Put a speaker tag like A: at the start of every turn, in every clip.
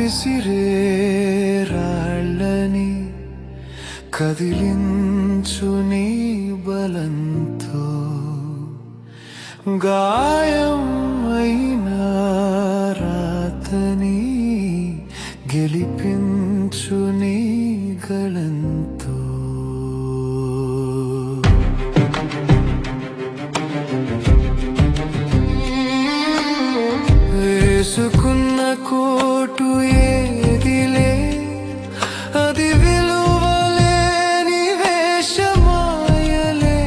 A: విసిరే రాళ్ళని కదిలించు నీ బలంతో గాయం అయిన రాతని గెలిపించు నీ గళంతో వేసుకున్న కోటు ఏదిలే అది విలువలేని వేషమాయలే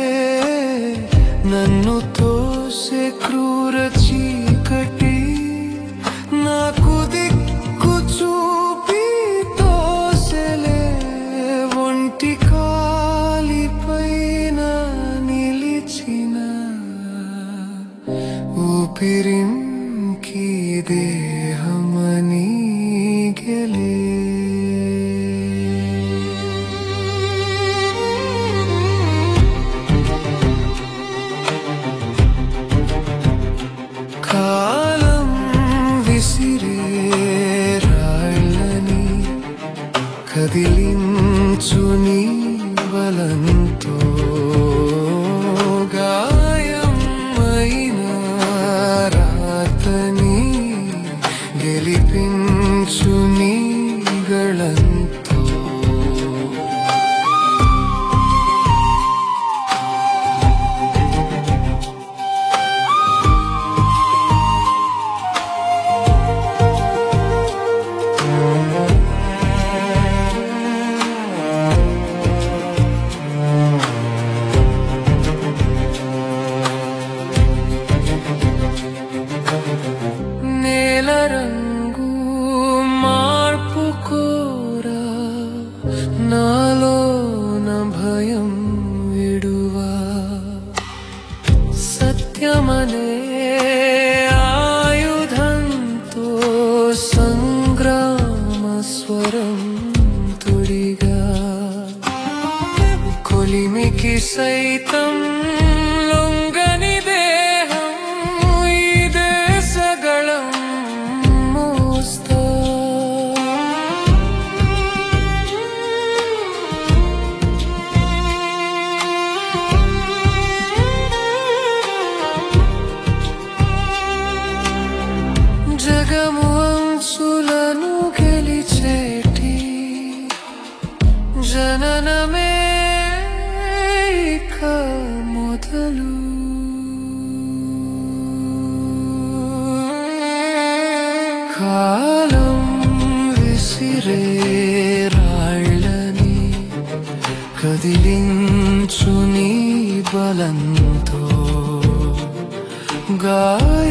A: నన్ను తోసే క్రూర చీకటి నాకు దిక్కు చూపి తోసెలే ఒంటి కాలిపైన నిలిచిన ఊపిరింకి దేహమని గెలే కాలం విసిరే రాళ్ళని కదిలించు నీ బలంతో గాయం అయిన రాతని గెలిపించు నీ గళంతో నేల రంగు మార్పు కోరా నాలోన భయం విడువా సత్యమనే ఆయుధంతో సంగ్రామ స్వరం తుడిగా కొలిమికి సైతం లొంగని దేహం ఈ దేశగళం మోస్తా జగము అంచులను గెలిచేటి జననమే ఇక మొదలు కాలం విసిరే రాళ్ళని కదిలించు నీ బలంతో గాయ